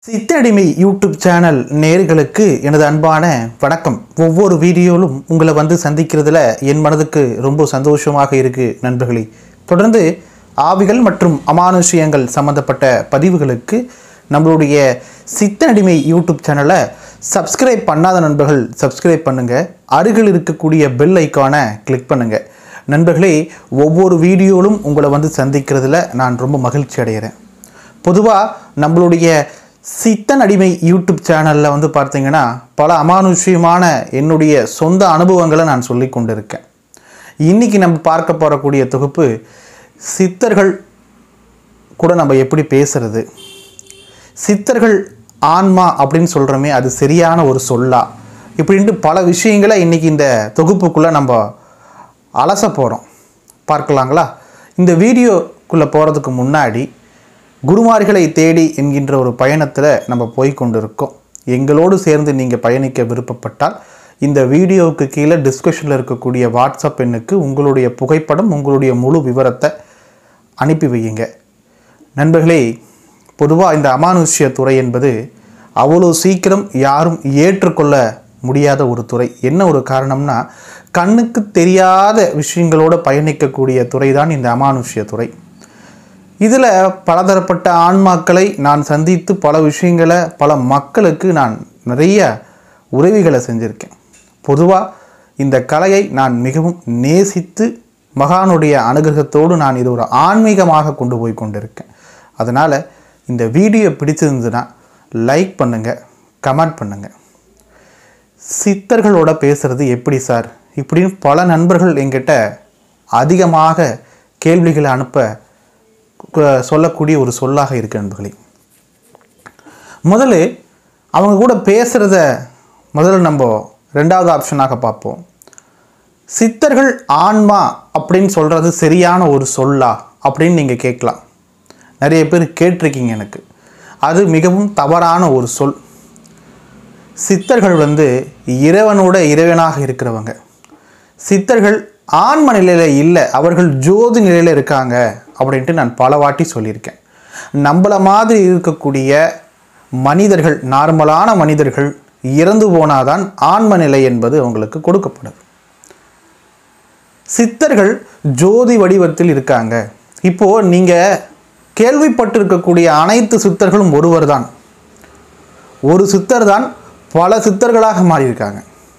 சித்தடிமை YouTube channel நேர்களுக்கு எனது அன்பான வணக்கம் ஒவ்வொரு வீடியோலும் உங்களை வந்து சந்திக்கிறதுல என் மனதுக்கு ரொம்ப சந்தோஷமாக இருக்கு நண்பர்களே தொடர்ந்து ஆவிகள் மற்றும் அமானுஷ்யங்கள் சம்பந்தப்பட்ட பதிவுகளுக்கு நம்மளுடைய சித்தனடிமை யூடியூப் சேனலை சப்ஸ்கிரைப் பண்ணாத நண்பர்கள் சப்ஸ்கிரைப் பண்ணுங்க அருகில் இருக்கக்கூடிய பெல் ஐக்கானை கிளிக் பண்ணுங்க நண்பர்களே ஒவ்வொரு வீடியோலும் உங்களை வந்து சந்திக்கிறதுல நான் ரொம்ப மகிழ்ச்சி அடைகிறேன் பொதுவாக நம்மளுடைய சித்தன் அடிமை யூடியூப் சேனலில் வந்து பார்த்தீங்கன்னா பல அமானுஷ்யமான என்னுடைய சொந்த அனுபவங்களை நான் சொல்லி கொண்டிருக்கேன் இன்றைக்கி நம்ம பார்க்க போகக்கூடிய தொகுப்பு சித்தர்கள் கூட நம்ம எப்படி பேசுறது சித்தர்கள் ஆன்மா அப்படின்னு சொல்கிறோமே அது சரியான ஒரு சொல்லா இப்படின்ட்டு பல விஷயங்களை இன்றைக்கி இந்த தொகுப்புக்குள்ளே நம்ம அலச போகிறோம் பார்க்கலாங்களா இந்த வீடியோக்குள்ளே போகிறதுக்கு முன்னாடி குருமார்களை தேடி என்கின்ற ஒரு பயணத்தில் நம்ம போய் கொண்டிருக்கோம் எங்களோடு சேர்ந்து நீங்கள் பயணிக்க விருப்பப்பட்டால் இந்த வீடியோவுக்கு கீழே டிஸ்கஷனில் இருக்கக்கூடிய வாட்ஸ்அப் எண்ணுக்கு உங்களுடைய புகைப்படம் உங்களுடைய முழு விவரத்தை அனுப்பி வையுங்க நண்பர்களே பொதுவாக இந்த அமானுஷ்ய துறை என்பது அவ்வளோ சீக்கிரம் யாரும் ஏற்றுக்கொள்ள முடியாத ஒரு துறை என்ன ஒரு காரணம்னா கண்ணுக்கு தெரியாத விஷயங்களோடு பயணிக்கக்கூடிய துறை தான் இந்த அமானுஷ்ய துறை இதில் பலதரப்பட்ட ஆன்மாக்களை நான் சந்தித்து பல விஷயங்களை பல மக்களுக்கு நான் நிறைய உதவிகளை செஞ்சுருக்கேன் பொதுவாக இந்த கலையை நான் மிகவும் நேசித்து மகானுடைய அனுகிரகத்தோடு நான் இது ஒரு ஆன்மீகமாக கொண்டு போய் கொண்டிருக்கேன் அதனால் இந்த வீடியோ பிடிச்சிருந்ததுன்னா லைக் பண்ணுங்கள் கமெண்ட் பண்ணுங்கள் சித்தர்களோட பேசுகிறது எப்படி சார் இப்படின்னு பல நண்பர்கள் என்கிட்ட அதிகமாக கேள்விகளை அனுப்ப கு- சொல்லக்கூடிய ஒரு சொல்லாக இருக்கு நண்பர்களே முதல்ல அவங்க கூட பேசுகிறத முதல்ல நம்ம ரெண்டாவது ஆப்ஷனாக பார்ப்போம் சித்தர்கள் ஆன்மா அப்படின்னு சொல்கிறது சரியான ஒரு சொல்லா அப்படின்னு நீங்கள் கேட்கலாம் நிறைய பேர் கேட்டிருக்கீங்க எனக்கு அது மிகவும் தவறான ஒரு சொல் சித்தர்கள் வந்து இறைவனோட இறைவனாக இருக்கிறவங்க சித்தர்கள் ஆன்ம நிலையில் இல்லை அவர்கள் ஜோதி நிலையில் இருக்காங்க அப்படின்ட்டு நான் பல வாட்டி சொல்லியிருக்கேன் நம்மள மாதிரி இருக்கக்கூடிய மனிதர்கள் நார்மலான மனிதர்கள் இறந்து போனாதான் ஆன்ம நிலை என்பது அவங்களுக்கு கொடுக்கப்படுது சித்தர்கள் ஜோதி வடிவத்தில் இருக்காங்க இப்போ நீங்க கேள்விப்பட்டிருக்கக்கூடிய அனைத்து சித்தர்களும் ஒருவர் தான் ஒரு சித்தர் தான் பல சித்தர்களாக மாறியிருக்காங்க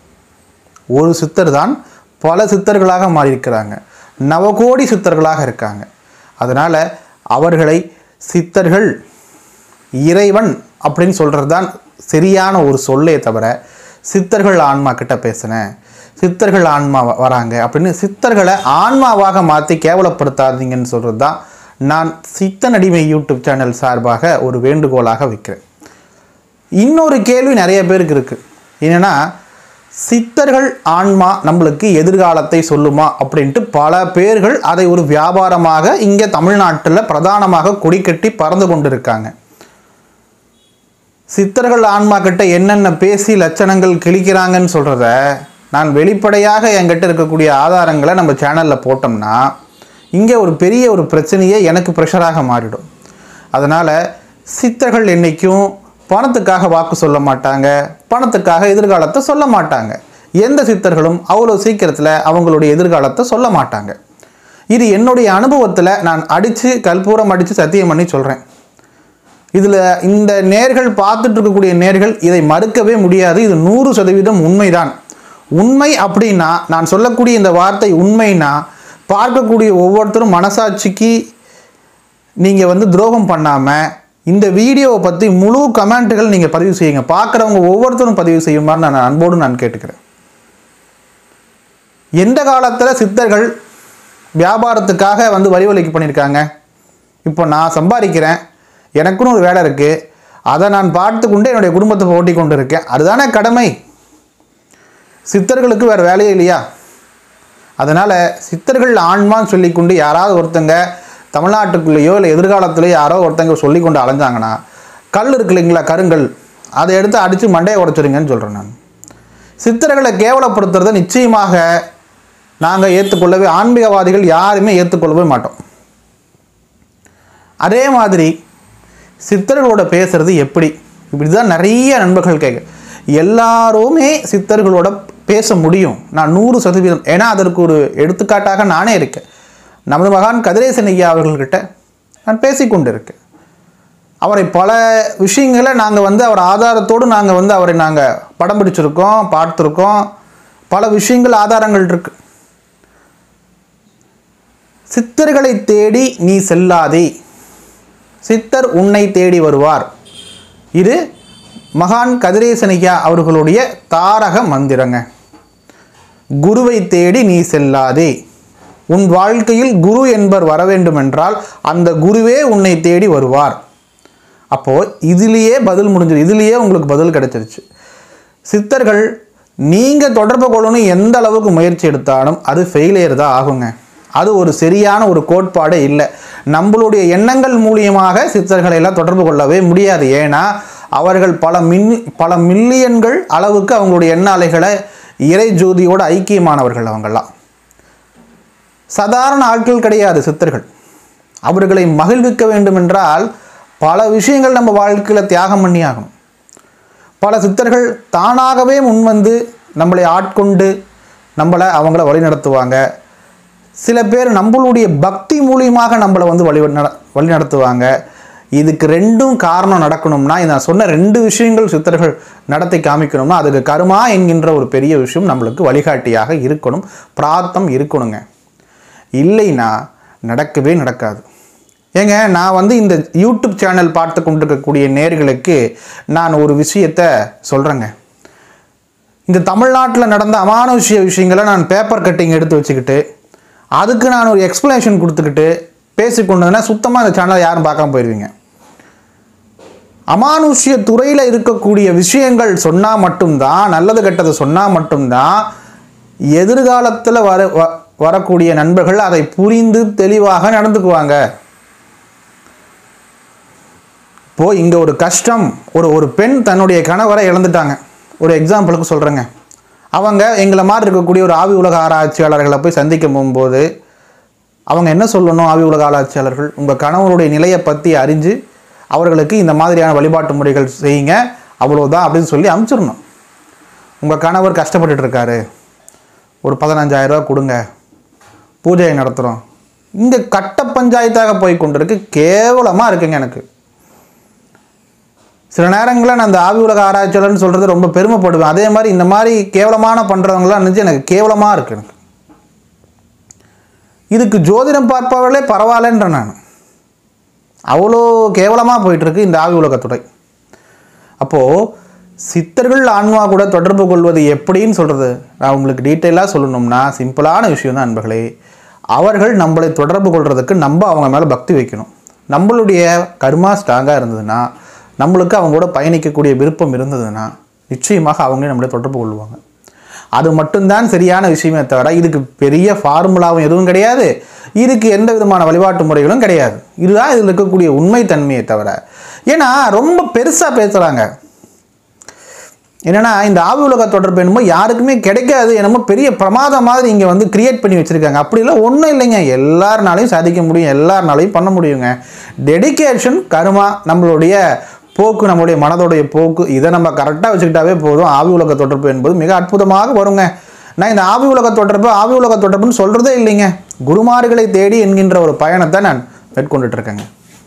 ஒரு சித்தர் தான் பல சித்தர்களாக மாறியிருக்கிறாங்க நவகோடி சித்தர்களாக இருக்காங்க அதனால் அவர்களை சித்தர்கள் இறைவன் அப்படின்னு சொல்கிறது தான் சரியான ஒரு சொல்லே தவிர சித்தர்கள் ஆன்மா கிட்ட பேசினேன் சித்தர்கள் ஆன்மா வ- வராங்க அப்படின்னு சித்தர்களை ஆன்மாவாக மாற்றி கேவலப்படுத்தாதீங்கன்னு சொல்கிறது தான் நான் சித்தன் அடிமை யூடியூப் சேனல் சார்பாக ஒரு வேண்டுகோளாக வைக்கிறேன் இன்னொரு கேள்வி நிறைய பேருக்கு இருக்குது என்னென்னா சித்தர்கள் ஆன்மா நம்மளுக்கு எதிர்காலத்தை சொல்லுமா அப்படின்ட்டு பல பேர்கள் அதை ஒரு வியாபாரமாக இங்கே தமிழ்நாட்டில் பிரதானமாக கொடி கட்டி பறந்து கொண்டு இருக்காங்க சித்தர்கள் ஆன்மா கிட்ட என்னென்ன பேசி லட்சணங்கள் கிழிக்கிறாங்கன்னு சொல்கிறத நான் வெளிப்படையாக என்கிட்ட இருக்கக்கூடிய ஆதாரங்களை நம்ம சேனலில் போட்டோம்னா இங்கே ஒரு பெரிய ஒரு பிரச்சனையே எனக்கு ப்ரெஷராக மாறிடும் அதனால் சித்தர்கள் என்னைக்கும் பணத்துக்காக வாக்கு சொல்ல மாட்டாங்க பணத்துக்காக எதிர்காலத்தை சொல்ல மாட்டாங்க எந்த சித்தர்களும் அவ்வளோ சீக்கிரத்தில் அவங்களுடைய எதிர்காலத்தை சொல்ல மாட்டாங்க இது என்னுடைய அனுபவத்தில் நான் அடித்து கற்பூரம் அடித்து சத்தியம் பண்ணி சொல்கிறேன் இதில் இந்த நேர்கள் பார்த்துட்டு இருக்கக்கூடிய நேர்கள் இதை மறுக்கவே முடியாது இது நூறு சதவீதம் உண்மைதான் உண்மை அப்படின்னா நான் சொல்லக்கூடிய இந்த வார்த்தை உண்மைனா பார்க்கக்கூடிய ஒவ்வொருத்தரும் மனசாட்சிக்கு நீங்கள் வந்து துரோகம் பண்ணாமல் இந்த வீடியோவை பற்றி முழு கமெண்ட்டுகள் நீங்கள் பதிவு செய்யுங்க பார்க்குறவங்க ஒவ்வொருத்தரும் பதிவு செய்யுமாறு நான் அன்போடு நான் கேட்டுக்கிறேன் எந்த காலத்தில் சித்தர்கள் வியாபாரத்துக்காக வந்து வரி வலிக்கு பண்ணியிருக்காங்க இப்போ நான் சம்பாதிக்கிறேன் எனக்குன்னு ஒரு வேலை இருக்குது அதை நான் பார்த்து கொண்டு என்னுடைய குடும்பத்தை ஓட்டி கொண்டு இருக்கேன் அதுதானே கடமை சித்தர்களுக்கு வேறு வேலையே இல்லையா அதனால் சித்தர்கள் ஆன்மான்னு சொல்லிக்கொண்டு யாராவது ஒருத்தங்க தமிழ்நாட்டுக்குள்ளேயோ இல்லை எதிர்காலத்திலேயோ யாரோ ஒருத்தங்க சொல்லி கொண்டு அலைஞ்சாங்கன்னா கல் இருக்கு இல்லைங்களா கருங்கல் அதை எடுத்து அடித்து மண்டையை உடைச்சிருங்கன்னு சொல்கிறேன் நான் சித்தர்களை கேவலப்படுத்துறதை நிச்சயமாக நாங்கள் ஏற்றுக்கொள்ளவே ஆன்மீகவாதிகள் யாருமே ஏற்றுக்கொள்ளவே மாட்டோம் அதே மாதிரி சித்தர்களோட பேசுறது எப்படி இப்படி தான் நிறைய நண்பர்கள் கேட்க எல்லாருமே சித்தர்களோட பேச முடியும் நான் நூறு சதவீதம் ஏன்னா அதற்கு ஒரு எடுத்துக்காட்டாக நானே இருக்கேன் நமது மகான் கதிரேசன் ஐயா அவர்கள்கிட்ட நான் பேசிக்கொண்டு இருக்கேன் அவரை பல விஷயங்களை நாங்கள் வந்து அவர் ஆதாரத்தோடு நாங்கள் வந்து அவரை நாங்கள் படம் பிடிச்சிருக்கோம் பார்த்துருக்கோம் பல விஷயங்கள் ஆதாரங்கள் இருக்கு சித்தர்களை தேடி நீ செல்லாதே சித்தர் உன்னை தேடி வருவார் இது மகான் கதிரேசனையா அவர்களுடைய தாரக மந்திரங்க குருவை தேடி நீ செல்லாதே உன் வாழ்க்கையில் குரு என்பர் வர வேண்டுமென்றால் அந்த குருவே உன்னை தேடி வருவார் அப்போது இதுலேயே பதில் முடிஞ்சது இதுலேயே உங்களுக்கு பதில் கிடைச்சிருச்சு சித்தர்கள் நீங்கள் தொடர்பு கொள்ளணும் எந்த அளவுக்கு முயற்சி எடுத்தாலும் அது ஃபெயிலியர் தான் ஆகுங்க அது ஒரு சரியான ஒரு கோட்பாடே இல்லை நம்மளுடைய எண்ணங்கள் மூலியமாக சித்தர்களை எல்லாம் தொடர்பு கொள்ளவே முடியாது ஏன்னா அவர்கள் பல மின் பல மில்லியன்கள் அளவுக்கு அவங்களுடைய எண்ண அலைகளை இறை ஜோதியோட ஐக்கியமானவர்கள் அவங்கெல்லாம் சாதாரண ஆட்கள் கிடையாது சித்தர்கள் அவர்களை மகிழ்விக்க வேண்டுமென்றால் பல விஷயங்கள் நம்ம வாழ்க்கையில் தியாகம் பண்ணி ஆகணும் பல சித்தர்கள் தானாகவே முன்வந்து நம்மளை ஆட்கொண்டு நம்மளை அவங்கள வழிநடத்துவாங்க சில பேர் நம்மளுடைய பக்தி மூலியமாக நம்மளை வந்து வழி நட வழி நடத்துவாங்க இதுக்கு ரெண்டும் காரணம் நடக்கணும்னா நான் சொன்ன ரெண்டு விஷயங்கள் சித்தர்கள் நடத்தி காமிக்கணும்னா அதுக்கு கருமா என்கின்ற ஒரு பெரிய விஷயம் நம்மளுக்கு வழிகாட்டியாக இருக்கணும் பிரார்த்தம் இருக்கணுங்க இல்லைன்னா நடக்கவே நடக்காது ஏங்க நான் வந்து இந்த யூடியூப் சேனல் பார்த்து கொண்டிருக்கக்கூடிய நேர்களுக்கு நான் ஒரு விஷயத்த சொல்கிறேங்க இந்த தமிழ்நாட்டில் நடந்த அமானுஷ்ய விஷயங்களை நான் பேப்பர் கட்டிங் எடுத்து வச்சுக்கிட்டு அதுக்கு நான் ஒரு எக்ஸ்ப்ளனேஷன் கொடுத்துக்கிட்டு பேசிக்கொண்டதுன்னா சுத்தமாக இந்த சேனலை யாரும் பார்க்காம போயிடுவீங்க அமானுஷ்ய துறையில் இருக்கக்கூடிய விஷயங்கள் சொன்னால் மட்டும்தான் நல்லது கெட்டது சொன்னால் மட்டும்தான் எதிர்காலத்தில் வர வ- வரக்கூடிய நண்பர்கள் அதை புரிந்து தெளிவாக நடந்துக்குவாங்க இப்போ இங்கே ஒரு கஷ்டம் ஒரு ஒரு பெண் தன்னுடைய கணவரை இழந்துட்டாங்க ஒரு எக்ஸாம்பிளுக்கு சொல்கிறேங்க அவங்க எங்களை மாதிரி இருக்கக்கூடிய ஒரு ஆவி உலக ஆராய்ச்சியாளர்களை போய் சந்திக்க போகும்போது அவங்க என்ன சொல்லணும் ஆவி உலக ஆராய்ச்சியாளர்கள் உங்கள் கணவருடைய நிலையை பற்றி அறிஞ்சு அவர்களுக்கு இந்த மாதிரியான வழிபாட்டு முறைகள் செய்யுங்க அவ்வளோதான் அப்படின்னு சொல்லி அனுப்பிச்சிடணும் உங்கள் கணவர் கஷ்டப்பட்டுட்டு இருக்காரு ஒரு 15000 ரூபாய் கொடுங்க பூஜையை நடத்துகிறோம் இங்கே கட்ட பஞ்சாயத்தாக போய் கொண்டிருக்கு கேவலமாக இருக்குங்க எனக்கு சில நேரங்களில் நான் அந்த ஆவி உலக ஆராய்ச்சியாளர்னு சொல்கிறது ரொம்ப பெருமைப்படுவேன் அதே மாதிரி இந்த மாதிரி கேவலமான பண்ணுறவங்களாம் நினச்சி எனக்கு கேவலமாக இருக்கு எனக்கு இதுக்கு ஜோதிடம் பார்ப்பவர்களே பரவாயில்லன்ற நான் அவ்வளோ கேவலமாக போயிட்டுருக்கு இந்த ஆவி உலகத்துறை அப்போது சித்தர்கள் ஆன்மா கூட தொடர்பு கொள்வது எப்படின்னு சொல்கிறது நான் உங்களுக்கு டீட்டெயிலாக சொல்லணும்னா சிம்பிளான விஷயம் தான் நண்பர்களே அவர்கள் நம்மளை தொடர்பு கொள்றதுக்கு நம்ம அவங்க மேலே பக்தி வைக்கணும் நம்மளுடைய கர்மா ஸ்ட்ராங்காக இருந்ததுன்னா நம்மளுக்கு அவங்க கூட பயணிக்கக்கூடிய விருப்பம் இருந்ததுன்னா நிச்சயமாக அவங்களே நம்மளை தொடர்பு கொள்வாங்க அது மட்டும்தான் சரியான விஷயமே தவிர இதுக்கு பெரிய ஃபார்முலாவும் எதுவும் கிடையாது இதுக்கு எந்த விதமான வழிபாட்டு முறைகளும் கிடையாது இதுதான் இதில் இருக்கக்கூடிய உண்மை தன்மையை தவிர ஏன்னா ரொம்ப பெருசாக பேசுகிறாங்க என்னன்னா இந்த ஆவி உலக தொடர்பு என்னமோ யாருக்குமே கிடைக்காது என்னமோ பெரிய பிரமாதம் மாதிரி இங்கே வந்து கிரியேட் பண்ணி வச்சுருக்காங்க அப்படிலாம் ஒன்றும் இல்லைங்க எல்லாருனாலையும் சாதிக்க முடியும் எல்லாருனாலையும் பண்ண முடியுங்க டெடிகேஷன் கருமா நம்மளுடைய போக்கு நம்மளுடைய மனதோடைய போக்கு இதை நம்ம கரெக்டாக வச்சுக்கிட்டாவே போதும் ஆவி உலக தொடர்பு என்பது மிக அற்புதமாக வருங்க நான் இந்த ஆவி உலக தொடர்பு ஆவி உலக தொடர்புன்னு சொல்கிறதே இல்லைங்க குருமார்களை தேடி என்கின்ற ஒரு பயணத்தை நான் மேற்கொண்டுட்டு இருக்கேங்க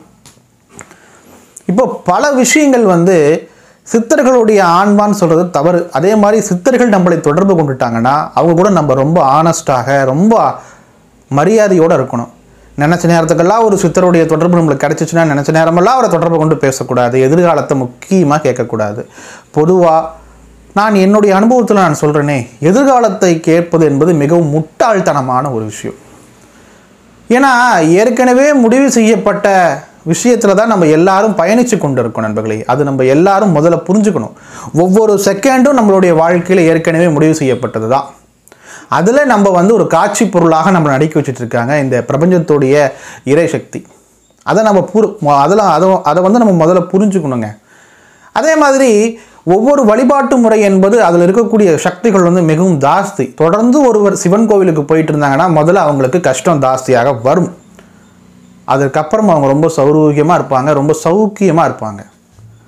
இப்போ பல விஷயங்கள் வந்து சித்தர்களுடைய ஆன்மான்னு சொல்கிறது தவறு அதே மாதிரி சித்தர்கள் நம்மளை தொடர்பு கொண்டுட்டாங்கன்னா அவங்க கூட நம்ம ரொம்ப ஆனஸ்டாக ரொம்ப மரியாதையோடு இருக்கணும் நினச்ச நேரத்துக்கெல்லாம் ஒரு சித்தருடைய தொடர்பு நம்மளுக்கு கிடச்சிச்சுன்னா நினச்ச நேரமெல்லாம் அவரை தொடர்பு கொண்டு பேசக்கூடாது எதிர்காலத்தை முக்கியமாக கேட்கக்கூடாது பொதுவாக நான் என்னுடைய அனுபவத்தில் நான் சொல்கிறேனே எதிர்காலத்தை கேட்பது என்பது மிகவும் முட்டாள்தனமான ஒரு விஷயம் ஏன்னா ஏற்கனவே முடிவு செய்யப்பட்ட விஷயத்தில் தான் நம்ம எல்லாரும் பயணித்து கொண்டு இருக்கோம் நண்பர்களே அது நம்ம எல்லாரும் முதல்ல புரிஞ்சுக்கணும் ஒவ்வொரு செகண்டும் நம்மளுடைய வாழ்க்கையில் ஏற்கனவே முடிவு செய்யப்பட்டது தான் அதில் நம்ம வந்து ஒரு காட்சி பொருளாக நம்ம நடிக்க வச்சுட்டு இருக்காங்க இந்த பிரபஞ்சத்துடைய இறைசக்தி அதை நம்ம புரு அதில் அதை அதை வந்து நம்ம முதல்ல புரிஞ்சுக்கணுங்க அதே மாதிரி ஒவ்வொரு வழிபாட்டு முறை என்பது அதில் இருக்கக்கூடிய சக்திகள் வந்து மிகவும் ஜாஸ்தி தொடர்ந்து ஒருவர் சிவன் கோவிலுக்கு போயிட்டு இருந்தாங்கன்னா முதல்ல அவங்களுக்கு கஷ்டம் ஜாஸ்தியாக வரும் அதுக்கப்புறம் அவங்க ரொம்ப சௌரூகியமாக இருப்பாங்க ரொம்ப சௌக்கியமாக இருப்பாங்க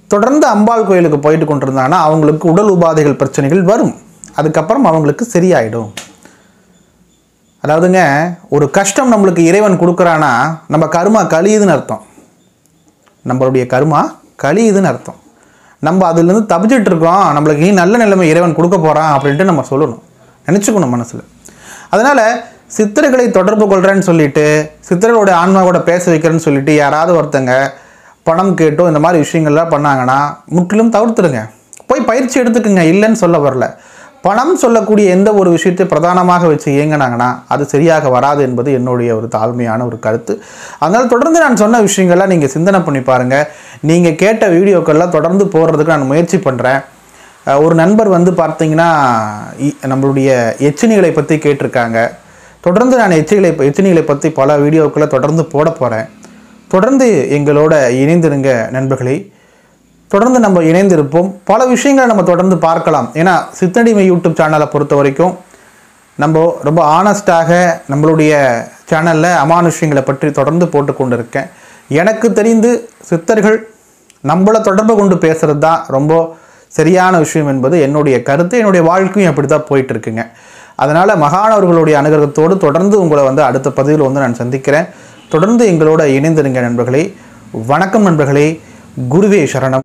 தொடர்ந்து அம்பாள் கோயிலுக்கு போயிட்டு கொண்டிருந்தாங்கன்னா அவங்களுக்கு உடல் உபாதைகள் பிரச்சனைகள் வரும் அதுக்கப்புறம் அவங்களுக்கு சரியாயிடும் அதாவதுங்க ஒரு கஷ்டம் நம்மளுக்கு இறைவன் கொடுக்குறானா நம்ம கருமா கழியுதுன்னு அர்த்தம் நம்மளுடைய கருமா கழியுதுன்னு அர்த்தம் நம்ம அதுலேருந்து தப்பிச்சிட்டு இருக்கோம் நம்மளுக்கு இனி நல்ல நிலைமை இறைவன் கொடுக்க போகிறான் அப்படின்ட்டு நம்ம சொல்லணும் நினச்சிக்கணும் மனசில் அதனால் சித்தர்களை தொடர்பு கொள்கிறேன்னு சொல்லிட்டு சித்தர்களோட ஆன்மாவோட பேச வைக்கிறேன்னு சொல்லிட்டு யாராவது ஒருத்தங்க பணம் கேட்டோ இந்த மாதிரி விஷயங்கள்லாம் பண்ணாங்கன்னா முற்றிலும் தவிர்த்துடுங்க போய் பயிற்சி எடுத்துக்குங்க இல்லைன்னு சொல்ல வரல பணம் சொல்லக்கூடிய எந்த ஒரு விஷயத்தை பிரதானமாக வச்சு இயங்கினாங்கன்னா அது சரியாக வராது என்பது என்னுடைய ஒரு தாழ்மையான ஒரு கருத்து அதனால் தொடர்ந்து நான் சொன்ன விஷயங்கள்லாம் நீங்கள் சிந்தனை பண்ணி பாருங்கள் நீங்கள் கேட்ட வீடியோக்கள்லாம் தொடர்ந்து போடுறதுக்கு நான் முயற்சி பண்ணுறேன் அஹ் ஒரு நண்பர் வந்து பார்த்தீங்கன்னா இ- நம்மளுடைய எச்சினிகளை பற்றி கேட்டிருக்காங்க தொடர்ந்து நான் எச்சிகளை எச்சினிகளை பற்றி பல வீடியோக்களை தொடர்ந்து போட போகிறேன் தொடர்ந்து எங்களோட இணைந்திருங்க நண்பர்களே தொடர்ந்து நம்ம இணைந்திருப்போம் பல விஷயங்களை நம்ம தொடர்ந்து பார்க்கலாம் ஏன்னா சித்தடிமை யூடியூப் சேனலை பொறுத்த வரைக்கும் நம்ம ரொம்ப ஆனஸ்டாக நம்மளுடைய சேனலில் அமானுஷ்யங்களை பற்றி தொடர்ந்து போட்டு கொண்டு இருக்கேன் எனக்கு தெரிந்து சித்தர்கள் நம்மளை தொடர்பு கொண்டு பேசுகிறது தான் ரொம்ப சரியான விஷயம் என்பது என்னுடைய கருத்து என்னுடைய வாழ்க்கையும் அப்படி தான் போயிட்டு இருக்குங்க அதனால் மகானவர்களுடைய அனுகிரகத்தோடு தொடர்ந்து உங்களை வந்து அடுத்த பதிவில் வந்து நான் சந்திக்கிறேன் தொடர்ந்து எங்களோட இணைந்திருங்க நண்பர்களே வணக்கம் நண்பர்களே குருவே சரணம்